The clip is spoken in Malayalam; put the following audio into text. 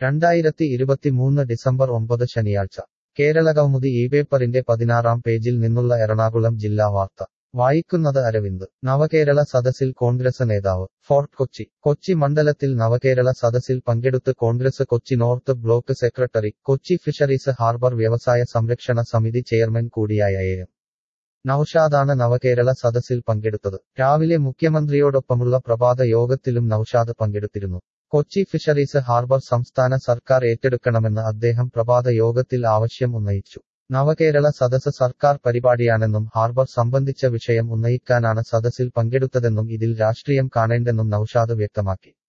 രണ്ടായിരത്തി ഇരുപത്തിമൂന്ന് ഡിസംബർ ഒമ്പത് ശനിയാഴ്ച കേരളകൗമുദി ഈ പേപ്പറിന്റെ പതിനാറാം പേജിൽ നിന്നുള്ള എറണാകുളം ജില്ലാ വാർത്ത വായിക്കുന്നത് അരവിന്ദ് നവകേരള സദസ്സിൽ കോൺഗ്രസ് നേതാവ് ഫോർട്ട് കൊച്ചി കൊച്ചി മണ്ഡലത്തിൽ നവകേരള സദസ്സിൽ പങ്കെടുത്ത് Congress Kochi north block secretary Kochi fisheries harbour വ്യവസായ സംരക്ഷണ സമിതി ചെയർമാൻ കൂടിയായ എ എം നൌഷാദാണ് നവകേരള സദസ്സിൽ പങ്കെടുത്തത് രാവിലെ മുഖ്യമന്ത്രിയോടൊപ്പമുള്ള പ്രഭാത യോഗത്തിലും നൌഷാദ് പങ്കെടുത്തിരുന്നു കൊച്ചി ഫിഷറീസ് ഹാർബർ സംസ്ഥാന സർക്കാർ ഏറ്റെടുക്കണമെന്ന് അദ്ദേഹം പ്രഭാത യോഗത്തിൽ ആവശ്യം ഉന്നയിച്ചു നവകേരള സദസ് സർക്കാർ പരിപാടിയാണെന്നും ഹാർബർ സംബന്ധിച്ച വിഷയം ഉന്നയിക്കാനാണ് സദസ്സിൽ പങ്കെടുത്തതെന്നും ഇതിൽ രാഷ്ട്രീയം കാണേണ്ടെന്നും നൌഷാദ് വ്യക്തമാക്കി